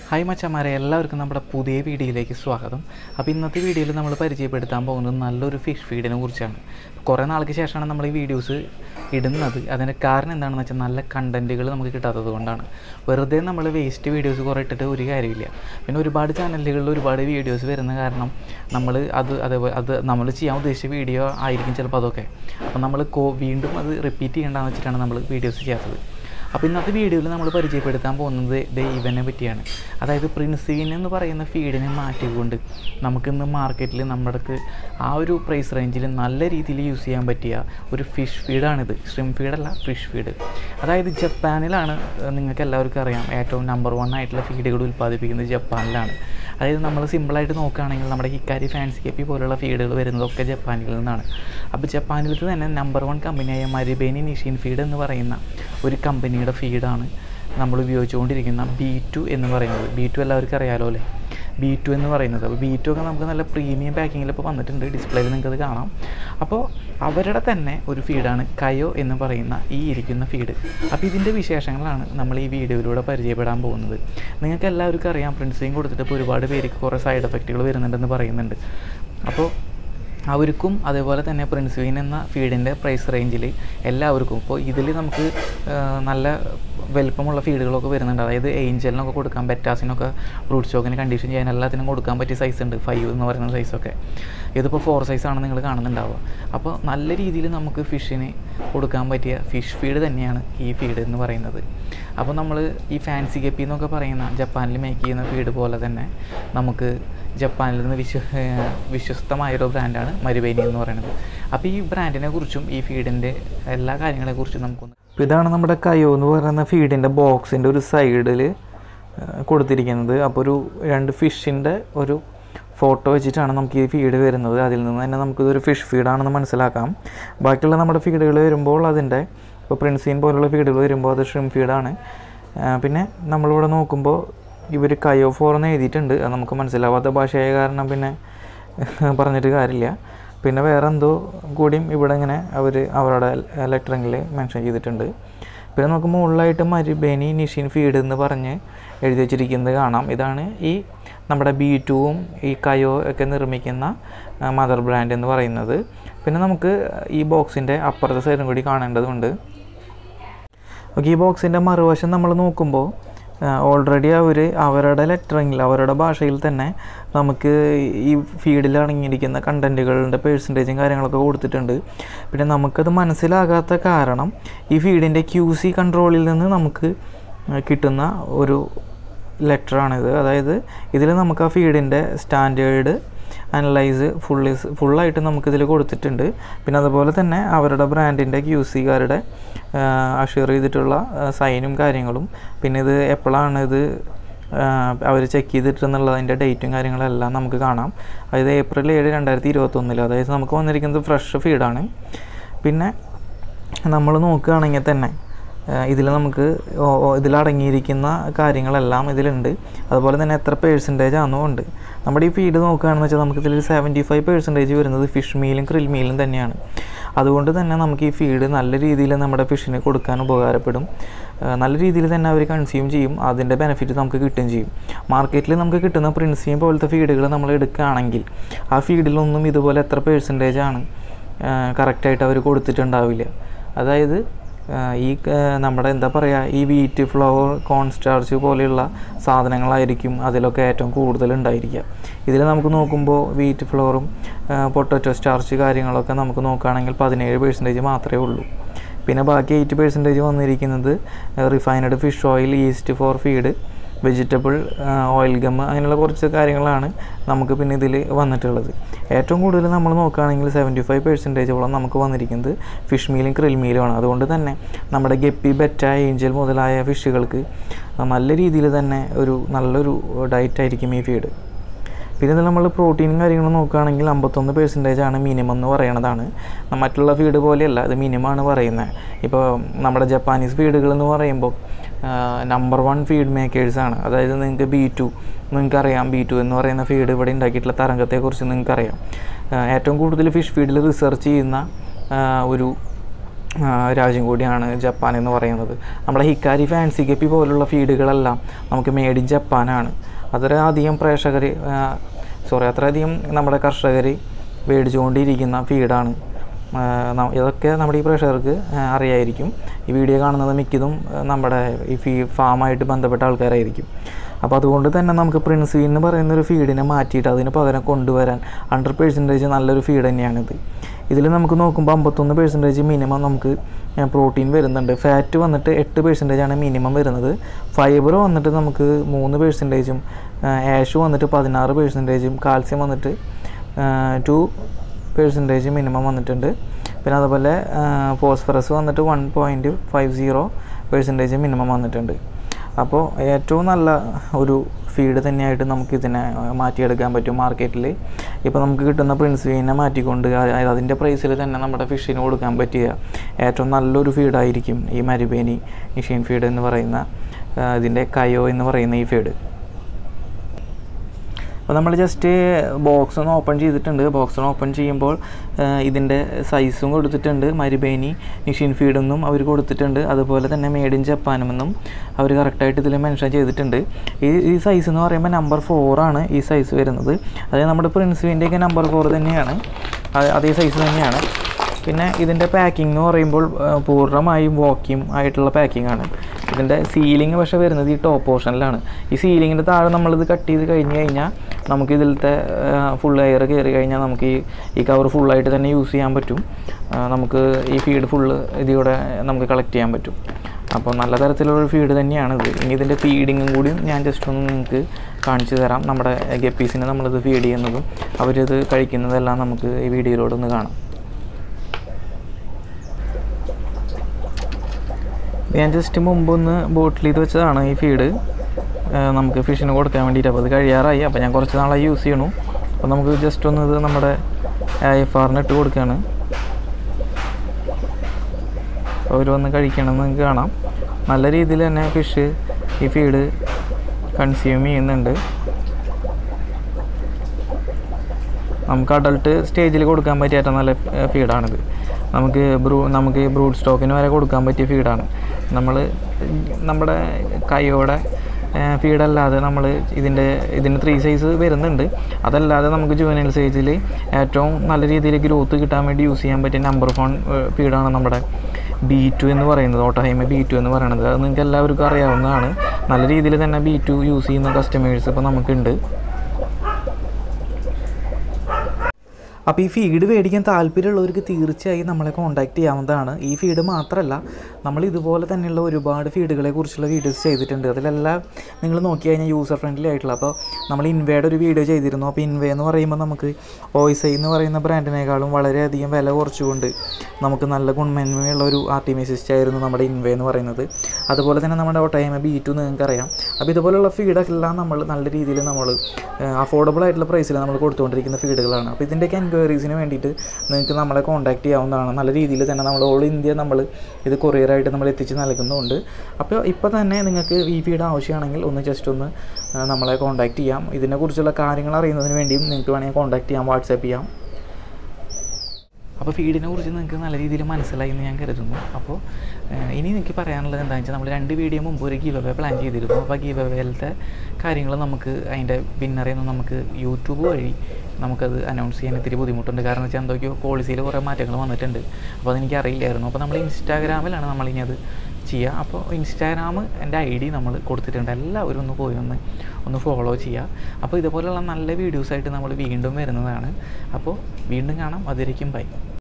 hi മച്ചന്മാരെ എല്ലാവർക്കും നമ്മുടെ പുതിയ വീഡിയോയിലേക്ക് സ്വാഗതം അപ്പോൾ ഇന്നത്തെ വീഡിയോയിൽ നമ്മൾ പരിചയപ്പെടുത്താൻ പോകുന്നത് നല്ലൊരു ഫിഷ് ഫീഡിനെ കുറിച്ചാണ് കുറേ നാൾക്ക് ശേഷമാണ് നമ്മൾ ഈ വീഡിയോസ് ഇടുന്നത് അതിൻ്റെ കാരണം എന്താണെന്ന് വെച്ചാൽ നല്ല കണ്ടൻറ്റുകൾ നമുക്ക് കിട്ടാത്തത് കൊണ്ടാണ് വെറുതെ നമ്മൾ വേസ്റ്റ് വീഡിയോസ് കുറേ ഇട്ടിട്ട് ഒരു കാര്യമില്ല പിന്നെ ഒരുപാട് ചാനലുകളിൽ ഒരുപാട് വീഡിയോസ് വരുന്ന കാരണം നമ്മൾ അത് അതേപോലെ അത് നമ്മൾ ചെയ്യാൻ ഉദ്ദേശിച്ച വീഡിയോ ആയിരിക്കും ചിലപ്പോൾ അതൊക്കെ അപ്പോൾ നമ്മൾ കോ വീണ്ടും അത് റിപ്പീറ്റ് ചെയ്യേണ്ടതെന്ന് വെച്ചിട്ടാണ് നമ്മൾ വീഡിയോസ് ചെയ്യാത്തത് അപ്പോൾ ഇന്നത്തെ വീഡിയോയിൽ നമ്മൾ പരിചയപ്പെടുത്താൻ പോകുന്നത് ദേ ഇവനെ പറ്റിയാണ് അതായത് പ്രിൻസിവിൻ എന്ന് പറയുന്ന ഫീഡിനെ മാറ്റിക്കൊണ്ട് നമുക്കിന്ന് മാർക്കറ്റിൽ നമ്മുടെ ആ ഒരു പ്രൈസ് റേഞ്ചിൽ നല്ല രീതിയിൽ യൂസ് ചെയ്യാൻ പറ്റിയ ഒരു ഫിഷ് ഫീഡാണിത് സ്ട്രിം ഫീഡല്ല ഫിഷ് ഫീഡ് അതായത് ജപ്പാനിലാണ് ഏഹ്, നിങ്ങൾക്ക് എല്ലാവർക്കും അറിയാം ഏറ്റവും നമ്പർ വൺ ആയിട്ടുള്ള ഫീഡുകൾ ഉൽപ്പാദിപ്പിക്കുന്നത് ജപ്പാനിലാണ് അതായത് നമ്മൾ സിമ്പിളായിട്ട് നോക്കുകയാണെങ്കിൽ നമ്മുടെ ഹിക്കാരി ഫാൻസി കപ്പി പോലുള്ള ഫീഡുകൾ വരുന്നതൊക്കെ ജപ്പാനിൽ നിന്നാണ് അപ്പോൾ ജപ്പാനിലത്തെ തന്നെ നമ്പർ വൺ കമ്പനിയായ മരിബേനി നിഷീൻ ഫീഡ് എന്ന് പറയുന്ന ഒരു കമ്പനിയുടെ ഫീഡാണ് നമ്മൾ ഉപയോഗിച്ചുകൊണ്ടിരിക്കുന്ന ബി ടു എന്ന് പറയുന്നത് ബി ടു എല്ലാവർക്കും അറിയാലോ അല്ലേ ബി ടു എന്ന് പറയുന്നത് അപ്പോൾ ബി ടു ഒക്കെ നമുക്ക് നല്ല പ്രീമിയം പാക്കിങ്ങിൽ ഇപ്പോൾ വന്നിട്ടുണ്ട് ഡിസ്പ്ലേയിൽ നിങ്ങൾക്കത് കാണാം അപ്പോൾ അവരുടെ തന്നെ ഒരു ഫീഡാണ് കയോ എന്ന് പറയുന്ന ഈ ഇരിക്കുന്ന ഫീഡ് അപ്പോൾ ഇതിൻ്റെ വിശേഷങ്ങളാണ് നമ്മൾ ഈ വീഡിയോയിലൂടെ പരിചയപ്പെടാൻ പോകുന്നത് നിങ്ങൾക്ക് എല്ലാവർക്കും അറിയാം പ്രിൻസിയും കൊടുത്തിട്ട് ഇപ്പോൾ ഒരുപാട് പേർക്ക് കുറേ സൈഡ് എഫക്റ്റുകൾ വരുന്നുണ്ടെന്ന് പറയുന്നുണ്ട് അപ്പോൾ അവർക്കും അതേപോലെ തന്നെ പ്രിൻസ്വീൻ എന്ന ഫീഡിൻ്റെ പ്രൈസ് റേഞ്ചിൽ എല്ലാവർക്കും ഇപ്പോൾ ഇതിൽ നമുക്ക് ആ, നല്ല വലിപ്പമുള്ള ഫീഡുകളൊക്കെ വരുന്നുണ്ട് അതായത് ഏഞ്ചലിനൊക്കെ കൊടുക്കാൻ ബെറ്റാസിനൊക്കെ ഫ്രൂട്ട് സ്റ്റോക്കിന് കണ്ടീഷൻ ചെയ്യാൻ എല്ലാത്തിനും കൊടുക്കാൻ പറ്റിയ സൈസ് ഉണ്ട് ഫൈവ് എന്ന് പറയുന്ന സൈസൊക്കെ ഇതിപ്പോൾ ഫോർ സൈസാണ് നിങ്ങൾ കാണുന്നുണ്ടാവുക അപ്പോൾ നല്ല രീതിയിൽ നമുക്ക് ഫിഷിന് കൊടുക്കാൻ പറ്റിയ ഫിഷ് ഫീഡ് തന്നെയാണ് ഈ ഫീഡ് എന്ന് പറയുന്നത് അപ്പോൾ നമ്മൾ ഈ ഫാൻസി ഗപ്പി എന്നൊക്കെ പറയുന്ന ജപ്പാനിൽ മേക്ക് ചെയ്യുന്ന ഫീഡ് പോലെ തന്നെ നമുക്ക് ജപ്പാനിൽ നിന്ന് വിശ്വ ഏഹ് വിശ്വസ്തമായൊരു ബ്രാൻഡാണ് മരുബേനി എന്ന് പറയുന്നത് അപ്പോൾ ഈ ബ്രാൻഡിനെ കുറിച്ചും ഈ ഫീഡിൻ്റെ എല്ലാ കാര്യങ്ങളെക്കുറിച്ചും നമുക്കൊന്ന് അപ്പോൾ ഇതാണ് നമ്മുടെ കയോ എന്ന് പറയുന്ന ഫീഡിൻ്റെ ബോക്സിൻ്റെ ഒരു സൈഡിൽ കൊടുത്തിരിക്കുന്നത് അപ്പോൾ ഒരു രണ്ട് ഫിഷിൻ്റെ ഒരു ഫോട്ടോ വെച്ചിട്ടാണ് നമുക്ക് ഈ ഫീഡ് വരുന്നത് അതിൽ നിന്ന് തന്നെ നമുക്കിതൊരു ഫിഷ് ഫീഡാണെന്ന് മനസ്സിലാക്കാം ബാക്കിയുള്ള നമ്മുടെ ഫീഡുകൾ വരുമ്പോൾ അതിൻ്റെ ഇപ്പോൾ പ്രിൻസീൻ പോലുള്ള ഫീഡുകൾ വരുമ്പോൾ അത് ഷ്രിം ഫീഡാണ് പിന്നെ നമ്മളിവിടെ നോക്കുമ്പോൾ ഇവർ കയോ ഫോർ എന്ന് എഴുതിയിട്ടുണ്ട് അത് നമുക്ക് മനസ്സിലാവാത്ത ഭാഷയായ കാരണം പിന്നെ പറഞ്ഞിട്ട് കാര്യമില്ല പിന്നെ വേറെ എന്തോ കൂടിയും ഇവിടെ ഇങ്ങനെ അവർ അവരുടെ ലെറ്ററിങ്ങിൽ മെൻഷൻ ചെയ്തിട്ടുണ്ട് പിന്നെ നമുക്ക് മുകളിലായിട്ട് മരുബേനി നിഷിൻ ഫീഡ് എന്ന് പറഞ്ഞ് എഴുതി വെച്ചിരിക്കുന്നത് കാണാം ഇതാണ് ഈ നമ്മുടെ ബി ടുവും ഈ കയോ ഒക്കെ നിർമ്മിക്കുന്ന മദർ ബ്രാൻഡ് എന്ന് പറയുന്നത് പിന്നെ നമുക്ക് ഈ ബോക്സിൻ്റെ അപ്പുറത്തെ സൈഡും കൂടി കാണേണ്ടതുണ്ട് ഓക്കെ ഈ ബോക്സിൻ്റെ മറുവശം നമ്മൾ നോക്കുമ്പോൾ ഓൾറെഡി അവർ അവരുടെ ലെറ്ററിങ്ങിൽ അവരുടെ ഭാഷയിൽ തന്നെ നമുക്ക് ഈ ഫീഡിൽ അടങ്ങിയിരിക്കുന്ന കണ്ടൻറ്റുകളുടെ പേഴ്സൻറ്റേജും കാര്യങ്ങളൊക്കെ കൊടുത്തിട്ടുണ്ട് പിന്നെ നമുക്കത് മനസ്സിലാകാത്ത കാരണം ഈ ഫീഡിൻ്റെ ക്യൂ സി കൺട്രോളിൽ നിന്ന് നമുക്ക് കിട്ടുന്ന ഒരു ലെറ്ററാണിത് അതായത് ഇതിൽ നമുക്ക് ആ ഫീഡിൻ്റെ സ്റ്റാൻഡേർഡ് അനലൈസ് ഫുള്ളി ഫുള്ളായിട്ട് നമുക്കിതിൽ കൊടുത്തിട്ടുണ്ട് പിന്നെ അതുപോലെ തന്നെ അവരുടെ ബ്രാൻഡിൻ്റെ ക്യൂ സിക്കാരുടെ അഷ്യൂർ ചെയ്തിട്ടുള്ള സൈനും കാര്യങ്ങളും പിന്നെ ഇത് എപ്പോഴാണ് ഇത് അവർ ചെക്ക് ചെയ്തിട്ടെന്നുള്ളതിൻ്റെ ഡേറ്റും കാര്യങ്ങളെല്ലാം നമുക്ക് കാണാം അതായത് ഏപ്രിൽ ഏഴ് രണ്ടായിരത്തി ഇരുപത്തൊന്നിൽ അതായത് നമുക്ക് വന്നിരിക്കുന്നത് ഫ്രഷ് ഫീഡാണ് പിന്നെ നമ്മൾ നോക്കുകയാണെങ്കിൽ തന്നെ ഇതിൽ നമുക്ക് ഓ- ഓ- ഇതിലടങ്ങിയിരിക്കുന്ന കാര്യങ്ങളെല്ലാം ഇതിലുണ്ട് അതുപോലെ തന്നെ എത്ര പേഴ്സൻറ്റേജ് ആണെന്നും ഉണ്ട് നമ്മുടെ ഈ ഫീഡ് നോക്കുകയാണെന്ന് വെച്ചാൽ നമുക്ക് ഇതിൽ സെവൻറ്റി ഫൈവ് പെർസെൻറ്റേജ് വരുന്നത് ഫിഷ് മീലും ക്രിൽ മീലും തന്നെയാണ് അതുകൊണ്ട് തന്നെ നമുക്ക് ഈ ഫീഡ് നല്ല രീതിയിൽ നമ്മുടെ ഫിഷിന് കൊടുക്കാൻ ഉപകാരപ്പെടും ആ, നല്ല രീതിയിൽ തന്നെ അവർ കൺസ്യൂം ചെയ്യും അതിൻ്റെ ബെനിഫിറ്റ് നമുക്ക് കിട്ടുകയും ചെയ്യും മാർക്കറ്റിൽ നമുക്ക് കിട്ടുന്ന പ്രിൻസിയം പോലത്തെ ഫീഡുകൾ നമ്മൾ എടുക്കുകയാണെങ്കിൽ ആ ഫീഡിലൊന്നും ഇതുപോലെ എത്ര പേഴ്സൻറ്റേജ് ആണ് കറക്റ്റായിട്ട് അവർ കൊടുത്തിട്ടുണ്ടാവില്ല അതായത് ആ, ഈ ആ, നമ്മുടെ എന്താ പറയുക ഈ വീറ്റ് ഫ്ലവർ കോൺ സ്റ്റാർച്ച് പോലെയുള്ള സാധനങ്ങളായിരിക്കും അതിലൊക്കെ ഏറ്റവും കൂടുതൽ ഉണ്ടായിരിക്കുക ഇതിൽ നമുക്ക് നോക്കുമ്പോൾ വീറ്റ് ഫ്ലവറും പൊട്ടറ്റോ സ്റ്റാർച്ച് കാര്യങ്ങളൊക്കെ നമുക്ക് നോക്കുകയാണെങ്കിൽ പതിനേഴ് പെർസെൻറ്റേജ് മാത്രമേ ഉള്ളൂ പിന്നെ ബാക്കി എയ്റ്റ് പെർസെൻറ്റേജ് വന്നിരിക്കുന്നത് refined fish oil yeast for feed vegetable oil gum അങ്ങനെയുള്ള കുറച്ച് കാര്യങ്ങളാണ് നമുക്ക് പിന്നെ ഇതിൽ വന്നിട്ടുള്ളത് ഏറ്റവും കൂടുതൽ നമ്മൾ നോക്കുകയാണെങ്കിൽ സെവൻറ്റി ഫൈവ് പെർസെൻറ്റേജോളം നമുക്ക് വന്നിരിക്കുന്നത് ഫിഷ് മീലും ക്രിൽ മീലുമാണ് അതുകൊണ്ട് തന്നെ നമ്മുടെ ഗപ്പി ബെറ്റ ഏഞ്ചൽ മുതലായ ഫിഷുകൾക്ക് നല്ല രീതിയിൽ തന്നെ ഒരു നല്ലൊരു ഡയറ്റായിരിക്കും ഈ ഫീഡ് പിന്നെ ഇതിൽ നമ്മൾ പ്രോട്ടീനും കാര്യങ്ങളും നോക്കുകയാണെങ്കിൽ അമ്പത്തൊന്ന് പെർസെൻറ്റേജ് ആണ് മിനിമം എന്ന് പറയണതാണ് മറ്റുള്ള ഫീഡ് പോലെയല്ല ഇത് മിനിമം ആണ് പറയുന്നത് ഇപ്പോൾ നമ്മുടെ ജപ്പാനീസ് ഫീഡുകൾ എന്ന് പറയുമ്പോൾ നമ്പർ വൺ ഫീഡ് മേക്കേഴ്സാണ് അതായത് നിങ്ങൾക്ക് ബി ടു നിങ്ങൾക്കറിയാം ബി ടു എന്ന് പറയുന്ന ഫീഡ് ഇവിടെ ഉണ്ടാക്കിയിട്ടുള്ള തരംഗത്തെക്കുറിച്ച് നിങ്ങൾക്കറിയാം ആ, ഏറ്റവും കൂടുതൽ ഫിഷ് ഫീഡിൽ റിസർച്ച് ചെയ്യുന്ന ആ, ഒരു ആ, രാജ്യം കൂടിയാണ് ജപ്പാൻ എന്ന് പറയുന്നത് നമ്മുടെ ഹിക്കാരി ഫാൻസി ഗപ്പി പോലുള്ള ഫീഡുകളെല്ലാം നമുക്ക് മേഡ് ഇൻ ജപ്പാനാണ് അത്രയധികം പ്രേക്ഷകർ സോറി അത്രയധികം നമ്മുടെ കർഷകർ മേടിച്ചുകൊണ്ടിരിക്കുന്ന ഫീഡാണ് ആ, ന- ഇതൊക്കെ നമ്മുടെ ഈ പ്രേക്ഷകർക്ക് ആ, അറിയായിരിക്കും ഈ വീഡിയോ കാണുന്നത് മിക്കതും ആ, നമ്മുടെ ഈ ഫീ ഫാമായിട്ട് ബന്ധപ്പെട്ട ആൾക്കാരായിരിക്കും അപ്പോൾ അതുകൊണ്ട് തന്നെ നമുക്ക് പ്രിൻസി എന്ന് പറയുന്ന ഒരു ഫീഡിനെ മാറ്റിയിട്ട് അതിന് പകരം കൊണ്ടുവരാൻ ഹൺഡ്രഡ് പേഴ്സൻറ്റേജ് നല്ലൊരു ഫീഡ് തന്നെയാണിത് ഇതിൽ നമുക്ക് നോക്കുമ്പോൾ അമ്പത്തൊന്ന് പേഴ്സൻറ്റേജ് മിനിമം നമുക്ക് പ്രോട്ടീൻ വരുന്നുണ്ട് ഫാറ്റ് വന്നിട്ട് എട്ട് പേഴ്സൻറ്റേജ് ആണ് മിനിമം വരുന്നത് ഫൈബർ വന്നിട്ട് നമുക്ക് മൂന്ന് പേഴ്സൻറ്റേജും ആഷ് വന്നിട്ട് പതിനാറ് പേഴ്സൻറ്റേജും കാൽസ്യം വന്നിട്ട് ടു പേഴ്സൻറ്റേജ് മിനിമം വന്നിട്ടുണ്ട് പിന്നെ അതുപോലെ ഫോസ്ഫറസ് വന്നിട്ട് one point five zero percentage minimum വന്നിട്ടുണ്ട് അപ്പോൾ ഏറ്റവും നല്ല ഒരു ഫീഡ് തന്നെയായിട്ട് നമുക്ക് ഇതിനെ മാറ്റിയെടുക്കാൻ പറ്റും മാർക്കറ്റിൽ ഇപ്പോൾ നമുക്ക് കിട്ടുന്ന പ്രിൻസിനെ മാറ്റിക്കൊണ്ട് അ- അതിൻ്റെ പ്രൈസിൽ തന്നെ നമ്മുടെ ഫിഷിന് കൊടുക്കാൻ പറ്റിയ ഏറ്റവും നല്ലൊരു ഫീഡായിരിക്കും ഈ മരുഭേനി നിഷീൻ ഫീഡ് എന്ന് പറയുന്ന ആ, ഇതിൻ്റെ കയോ എന്ന് പറയുന്ന ഈ ഫീഡ് അപ്പോൾ നമ്മൾ ജസ്റ്റ് ബോക്സ് ഒന്ന് ഓപ്പൺ ചെയ്തിട്ടുണ്ട് ബോക്സ് ഒന്ന് ഓപ്പൺ ചെയ്യുമ്പോൾ ആ, ഇതിൻ്റെ സൈസും കൊടുത്തിട്ടുണ്ട് മരുബേനി നിഷിൻ ഫീഡെന്നും അവർ കൊടുത്തിട്ടുണ്ട് അതുപോലെ തന്നെ മേഡ് ഇൻ ജപ്പാനുമെന്നും അവർ കറക്റ്റായിട്ട് ഇതിൽ മെൻഷൻ ചെയ്തിട്ടുണ്ട് ഈ ഈ സൈസ് എന്ന് പറയുമ്പോൾ നമ്പർ ഫോറാണ് ഈ സൈസ് വരുന്നത് അത് നമ്മുടെ പ്രിൻസിൻ്റെയൊക്കെ നമ്പർ ഫോർ തന്നെയാണ് അത് അതേ സൈസ് തന്നെയാണ് പിന്നെ ഇതിൻ്റെ പാക്കിംഗ് എന്ന് പറയുമ്പോൾ ആ, പൂർണ്ണമായും വാക്യൂം ആയിട്ടുള്ള പാക്കിംഗ് ആണ് ഇതിൻ്റെ സീലിംഗ് പക്ഷേ വരുന്നത് ഈ ടോപ്പ് പോർഷനിലാണ് ഈ സീലിങ്ങിൻ്റെ താഴെ നമ്മളിത് കട്ട് ചെയ്ത് കഴിഞ്ഞ് കഴിഞ്ഞാൽ നമുക്ക് ഇതിലത്തെ ഫുൾ എയർ കയറി കഴിഞ്ഞാൽ നമുക്ക് ഈ ഈ കവർ ഫുള്ളായിട്ട് തന്നെ യൂസ് ചെയ്യാൻ പറ്റും ആ, നമുക്ക് ഈ ഫീഡ് ഫുള്ള് ഇതിലൂടെ നമുക്ക് കളക്ട് ചെയ്യാൻ പറ്റും അപ്പോൾ നല്ല തരത്തിലുള്ള ഫീഡ് തന്നെയാണിത് ഇനി ഇതിൻ്റെ ഫീഡിങ്ങും കൂടിയും ഞാൻ ജസ്റ്റ് ഒന്ന് നിങ്ങൾക്ക് കാണിച്ചു തരാം നമ്മുടെ ഗപ്പീസിനെ നമ്മളിത് ഫീഡ് ചെയ്യുന്നതും അവരിത് കഴിക്കുന്നതെല്ലാം നമുക്ക് ഈ വീഡിയോയിലൂടെ ഒന്ന് കാണാം ഞാൻ ജസ്റ്റ് മുമ്പ് ഒന്ന് ബോട്ടിൽ ചെയ്ത് വെച്ചതാണ് ഈ ഫീഡ് നമുക്ക് ഫിഷിന് കൊടുക്കാൻ വേണ്ടിയിട്ട് അപ്പോൾ അത് കഴിയാറായി അപ്പോൾ ഞാൻ കുറച്ച് നാളായി യൂസ് ചെയ്യണു അപ്പോൾ നമുക്ക് ജസ്റ്റ് ഒന്ന് ഇത് നമ്മുടെ എഫ് ആറിന് ഇട്ട് കൊടുക്കുകയാണ് അപ്പോൾ അവർ വന്ന് കഴിക്കണമെന്ന് നിങ്ങൾക്ക് കാണാം നല്ല രീതിയിൽ തന്നെ ഫിഷ് ഈ ഫീഡ് കൺസ്യൂം ചെയ്യുന്നുണ്ട് നമുക്ക് അഡൾട്ട് സ്റ്റേജിൽ കൊടുക്കാൻ പറ്റിയ ഏറ്റവും നല്ല ഫീഡാണിത് നമുക്ക് ബ്രൂ നമുക്ക് ബ്രൂഡ് സ്റ്റോക്കിന് വരെ കൊടുക്കാൻ പറ്റിയ ഫീഡാണ് നമ്മൾ നമ്മുടെ കൈയോടെ ഫീഡല്ലാതെ നമ്മൾ ഇതിൻ്റെ ഇതിന് ത്രീ സൈസ് വരുന്നുണ്ട് അതല്ലാതെ നമുക്ക് ജുവനൽ സൈസിൽ ഏറ്റവും നല്ല രീതിയിൽ ഗ്രോത്ത് കിട്ടാൻ വേണ്ടി യൂസ് ചെയ്യാൻ പറ്റിയ നമ്പർ ഫോൺ ഫീഡാണ് നമ്മുടെ ബി ടു എന്ന് പറയുന്നത് ഓട്ടോഹൈമ ബി ടു എന്ന് പറയുന്നത് അത് നിങ്ങൾക്ക് എല്ലാവർക്കും അറിയാവുന്നതാണ് നല്ല രീതിയിൽ തന്നെ ബി ടു യൂസ് ചെയ്യുന്ന കസ്റ്റമേഴ്സ് ഇപ്പോൾ നമുക്കുണ്ട് അപ്പോൾ ഈ ഫീഡ് മേടിക്കാൻ താല്പര്യമുള്ളവർക്ക് തീർച്ചയായും നമ്മളെ കോൺടാക്ട് ചെയ്യാവുന്നതാണ് ഈ ഫീഡ് മാത്രമല്ല നമ്മൾ ഇതുപോലെ തന്നെയുള്ള ഒരുപാട് ഫീഡുകളെ കുറിച്ചുള്ള വീഡിയോസ് ചെയ്തിട്ടുണ്ട് അതിലെല്ലാം നിങ്ങൾ നോക്കി കഴിഞ്ഞാൽ യൂസർ ഫ്രണ്ട്ലി ആയിട്ടുള്ള അപ്പോൾ നമ്മൾ ഇൻവേയുടെ ഒരു വീഡിയോ ചെയ്തിരുന്നു അപ്പോൾ ഇൻവേ എന്ന് പറയുമ്പോൾ നമുക്ക് ഓയിസൈ എന്ന് പറയുന്ന ബ്രാൻഡിനേക്കാളും വളരെയധികം വില കുറച്ചുകൊണ്ട് നമുക്ക് നല്ല ഗുണമേന്മയുള്ള ഒരു ആർട്ടിമി സിസ്റ്റം ആയിരുന്നു നമ്മുടെ ഇൻവേ എന്ന് പറയുന്നത് അതുപോലെ തന്നെ നമ്മുടെ ഒട്ടയമ ബി ടു നിങ്ങൾക്കറിയാം അപ്പോൾ ഇതുപോലുള്ള ഫീഡൊക്കെല്ലാം നമ്മൾ നല്ല രീതിയിൽ നമ്മൾ അഫോർഡബിൾ ആയിട്ടുള്ള പ്രൈസിൽ നമ്മൾ കൊടുത്തുകൊണ്ടിരിക്കുന്ന ഫീഡുകളാണ് അപ്പോൾ ഇതിൻ്റെയൊക്കെ എൻക്വയറീസിന് വേണ്ടിയിട്ട് നിങ്ങൾക്ക് നമ്മളെ കോൺടാക്ട് ചെയ്യാവുന്നതാണ് നല്ല രീതിയിൽ തന്നെ നമ്മൾ ഓൾ ഇന്ത്യ നമ്മൾ ഇത് കൊറിയറായിട്ട് നമ്മൾ എത്തിച്ച് നൽകുന്നുണ്ട് അപ്പോൾ ഇപ്പോൾ തന്നെ നിങ്ങൾക്ക് ഈ ഫീഡ് ആവശ്യമാണെങ്കിൽ ഒന്ന് ജസ്റ്റ് ഒന്ന് ആ, നമ്മളെ കോൺടാക്ട് ചെയ്യാം ഇതിനെക്കുറിച്ചുള്ള കാര്യങ്ങൾ അറിയുന്നതിന് വേണ്ടിയും നിങ്ങൾക്ക് വേണമെങ്കിൽ കോൺടാക്ട് ചെയ്യാം വാട്സാപ്പ് ചെയ്യാം അപ്പോൾ ഫീഡിനെ കുറിച്ച് നിങ്ങൾക്ക് നല്ല രീതിയിൽ മനസ്സിലായി എന്ന് ഞാൻ കരുതുന്നു അപ്പോൾ ഏഹ്, ഇനി എനിക്ക് പറയാനുള്ളത് എന്താണെന്ന് വെച്ചാൽ നമ്മൾ രണ്ട് വീഡിയോ മുമ്പ് ഒരു ഗീവ് അവേ പ്ലാൻ ചെയ്തിരുന്നു അപ്പോൾ ഗീവ് അവേലത്തെ കാര്യങ്ങൾ നമുക്ക് അതിൻ്റെ വിന്നറിയൊന്നും നമുക്ക് യൂട്യൂബ് വഴി നമുക്കത് അനൗൺസ് ചെയ്യാൻ ഇത്തിരി ബുദ്ധിമുട്ടുണ്ട് കാരണം വെച്ചാൽ എന്തൊക്കെയോ പോളിസിയിൽ കുറേ മാറ്റങ്ങൾ വന്നിട്ടുണ്ട് അപ്പോൾ അതെനിക്ക് അറിയില്ലായിരുന്നു അപ്പോൾ നമ്മൾ ഇൻസ്റ്റാഗ്രാമിലാണ് നമ്മളിനി അത് ചെയ്യുക അപ്പോൾ ഇൻസ്റ്റാഗ്രാം എൻ്റെ ഐ ഡി നമ്മൾ കൊടുത്തിട്ടുണ്ട് എല്ലാവരും ഒന്ന് പോയി ഒന്ന് ഒന്ന് ഫോളോ ചെയ്യുക അപ്പോൾ ഇതുപോലെയുള്ള നല്ല വീഡിയോസായിട്ട് നമ്മൾ വീണ്ടും വരുന്നതാണ് അപ്പോൾ വീണ്ടും കാണാം അതിരിക്കും ബൈ